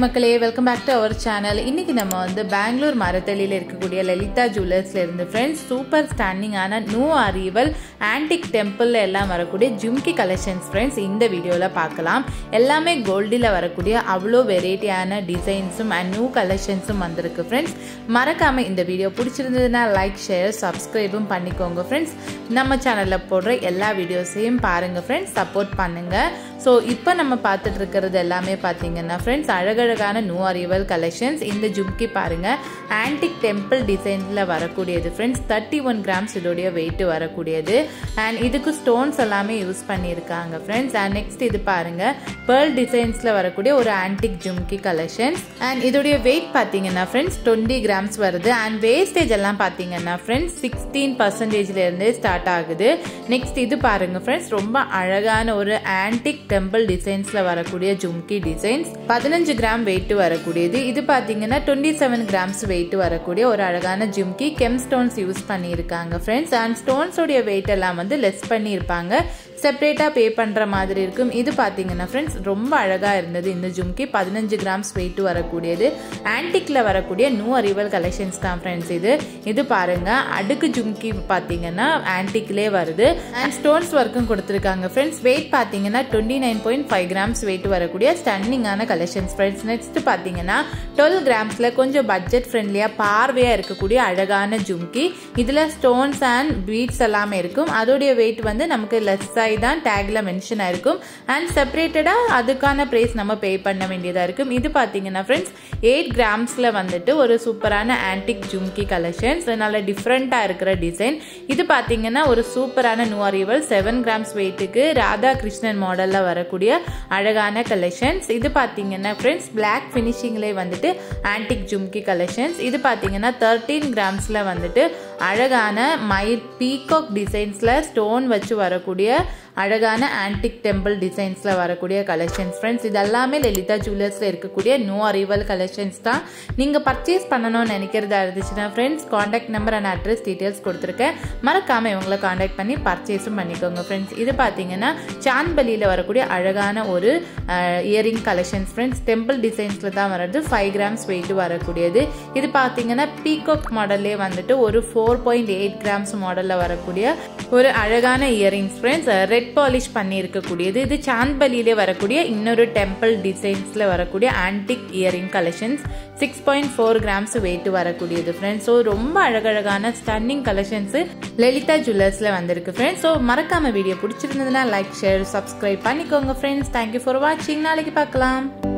மக்களே welcome back to our channel இன்னைக்கு நம்ம வந்து பெங்களூர் மரத்தளியில் இருக்கக்கூடிய லலிதா ஜுவல்லர்ஸ்ல இருந்து ஃப்ரெண்ட்ஸ் சூப்பர் ஸ்டாண்டிங்கான நியூ அரைவல் ஆன்டிக் டெம்பிள்ல எல்லாம் வரக்கூடிய ஜிம்கி கலெக்ஷன்ஸ் ஃப்ரெண்ட்ஸ் இந்த வீடியோவில் பார்க்கலாம் எல்லாமே கோல்டில் வரக்கூடிய அவ்வளோ வெரைட்டியான டிசைன்ஸும் அண்ட் நியூ கலெக்ஷன்ஸும் வந்திருக்கு ஃப்ரெண்ட்ஸ் மறக்காம இந்த வீடியோ பிடிச்சிருந்ததுன்னா லைக் ஷேர் சப்ஸ்கிரைபும் பண்ணிக்கோங்க ஃப்ரெண்ட்ஸ் நம்ம சேனலில் போடுற எல்லா வீடியோஸையும் பாருங்க ஃப்ரெண்ட்ஸ் சப்போர்ட் பண்ணுங்க ஸோ இப்போ நம்ம பார்த்துட்டு இருக்கிறது எல்லாமே பார்த்தீங்கன்னா ஃப்ரெண்ட்ஸ் அழகழகான நியூ அரைவல் கலெக்ஷன்ஸ் இந்த ஜும்கி பாருங்க ஆன்டிக் டெம்பிள் டிசைனில் வரக்கூடியது ஃப்ரெண்ட்ஸ் தேர்ட்டி ஒன் கிராம்ஸ் இதோடைய வெயிட் வரக்கூடியது அண்ட் இதுக்கு ஸ்டோன்ஸ் எல்லாமே யூஸ் பண்ணியிருக்காங்க ஃப்ரெண்ட்ஸ் அண்ட் நெக்ஸ்ட் இது பாருங்க பேர்ல் டிசைன்ஸில் வரக்கூடிய ஒரு ஆன்டிக் ஜும்கி கலெக்ஷன்ஸ் அண்ட் இதோடைய வெயிட் பார்த்தீங்கன்னா ஃப்ரெண்ட்ஸ் டுவெண்ட்டி கிராம்ஸ் வருது அண்ட் வேஸ்டேஜ் எல்லாம் பார்த்தீங்கன்னா ஃப்ரெண்ட்ஸ் சிக்ஸ்டீன் பர்சன்டேஜ்லேருந்தே ஸ்டார்ட் ஆகுது நெக்ஸ்ட் இது பாருங்க ஃப்ரெண்ட்ஸ் ரொம்ப அழகான ஒரு ஆன்டிக் டெம்பிள் டிசைன்ஸில் வரக்கூடிய ஜும்கி டிசைன்ஸ் பதினஞ்சு கிராம் வெயிட் வரக்கூடியது இது பார்த்தீங்கன்னா டுவெண்ட்டி செவன் கிராம்ஸ் வெயிட் வரக்கூடிய ஒரு அழகான ஜும்கி கெம் ஸ்டோன்ஸ் யூஸ் பண்ணியிருக்காங்க ஃப்ரெண்ட்ஸ் அண்ட் ஸ்டோன்ஸோடைய வெயிட் எல்லாம் வந்து லெஸ் பண்ணியிருப்பாங்க செப்பரேட்டாக பே பண்ணுற மாதிரி இருக்கும் இது பார்த்தீங்கன்னா ஃப்ரெண்ட்ஸ் ரொம்ப அழகாக இருந்தது இந்த ஜும்கி பதினஞ்சு கிராம்ஸ் வெயிட் வரக்கூடியது ஆன்டிக்கில் வரக்கூடிய நியூ அரிவல் கலெக்ஷன்ஸ் தான் ஃப்ரெண்ட்ஸ் இது இது பாருங்க அடுக்கு ஜும்கி பார்த்தீங்கன்னா ஆன்டிக்லே வருது அண்ட் ஸ்டோன்ஸ் ஒர்க்கும் கொடுத்துருக்காங்க ஃப்ரெண்ட்ஸ் வெயிட் பார்த்தீங்கன்னா twenty nine point five grams weight வரக்கூடிய ஸ்டன்னிங்கான கலெக்ஷன்ஸ் ஃப்ரெண்ட்ஸ் நெக்ஸ்ட் பார்த்தீங்கன்னா டுவெல் கிராம்ஸில் கொஞ்சம் பட்ஜெட் ஃப்ரெண்ட்லியாக பார்வையாக இருக்கக்கூடிய அழகான ஜும்கி இதில் ஸ்டோன்ஸ் அண்ட் பீட்ஸ் எல்லாமே இருக்கும் அதோடைய வெயிட் வந்து நமக்கு லெஸ் ஆகி தான் டேக்ல மென்ஷன் ஆயிருக்கும் அண்ட் செப்பரேட்டடாக அதுக்கான ப்ரைஸ் நம்ம பே பண்ண வேண்டியதாக இருக்கும் இது பார்த்தீங்கன்னா ஃப்ரெண்ட்ஸ் எயிட் கிராம்ஸில் வந்துட்டு ஒரு சூப்பரான ஆன்டிக் ஜும்கி கலெக்ஷன்ஸ் நல்ல டிஃப்ரெண்ட்டாக இருக்கிற டிசைன் இது பார்த்தீங்கன்னா ஒரு சூப்பரான நியூ அரைவல் செவன் கிராம்ஸ் வெயிட்டுக்கு ராதா கிருஷ்ணன் மாடலில் வரக்கூடிய அழகான கலெக்ஷன்ஸ் இது பார்த்தீங்கன்னா ஃப்ரெண்ட்ஸ் பிளாக் ஃபினிஷிங்லேயே வந்துட்டு ஆன்டிக் ஜும்கி கலெக்ஷன்ஸ் இது பார்த்தீங்கன்னா தேர்ட்டீன் கிராம்ஸில் வந்துட்டு அழகான மை பீகாக் டிசைன்ஸில் ஸ்டோன் வச்சு வரக்கூடிய அழகான ஆன்டிக் டெம்பிள் டிசைன்ஸில் வரக்கூடிய கலெக்ஷன்ஸ் ஃப்ரெண்ட்ஸ் இது எல்லாமே லலிதா ஜுவல்லர்ஸில் இருக்கக்கூடிய நியூ அரைவல் கலெக்ஷன்ஸ் தான் நீங்கள் பர்ச்சேஸ் பண்ணணும்னு நினைக்கிறதா இருந்துச்சுன்னா friends contact number and address details கொடுத்துருக்கேன் மறக்காமல் இவங்களை காண்டாக்ட் பண்ணி பர்ச்சேஸும் பண்ணிக்கோங்க ஃப்ரெண்ட்ஸ் இது பார்த்தீங்கன்னா சான்பலியில் வரக்கூடிய அழகான ஒரு இயரிங் கலெக்ஷன்ஸ் ஃப்ரெண்ட்ஸ் டெம்பிள் டிசைன்ஸில் தான் வர்றது ஃபைவ் கிராம்ஸ் வெயிட் வரக்கூடியது இது பார்த்தீங்கன்னா பீகாக் மாடல்லே வந்துட்டு ஒரு ஃபோர் பாயிண்ட் எயிட் கிராம்ஸ் மாடலில் வரக்கூடிய ஒரு அழகான இயரிங்ஸ் ஃப்ரெண்ட்ஸ் ரெட் பாலிஷ் பண்ணி இருக்கக்கூடியது இது சாந்த்பலியிலே வரக்கூடிய இன்னொரு டெம்பிள் டிசைன்ஸில் வரக்கூடிய antique earring collections six point four grams weight வரக்கூடியது ஃப்ரெண்ட்ஸ் ஸோ ரொம்ப அழகழகான ஸ்டன்னிங் கலெக்ஷன்ஸ் லலிதா ஜுவல்லர்ஸில் வந்திருக்கு ஃப்ரெண்ட்ஸ் ஸோ மறக்காம வீடியோ பிடிச்சிருந்ததுன்னா லைக் ஷேர் சப்ஸ்கிரைப் பண்ணிக்கோங்க ஃப்ரெண்ட்ஸ் தேங்க்யூ ஃபார் வாட்சிங் நாளைக்கு பார்க்கலாம்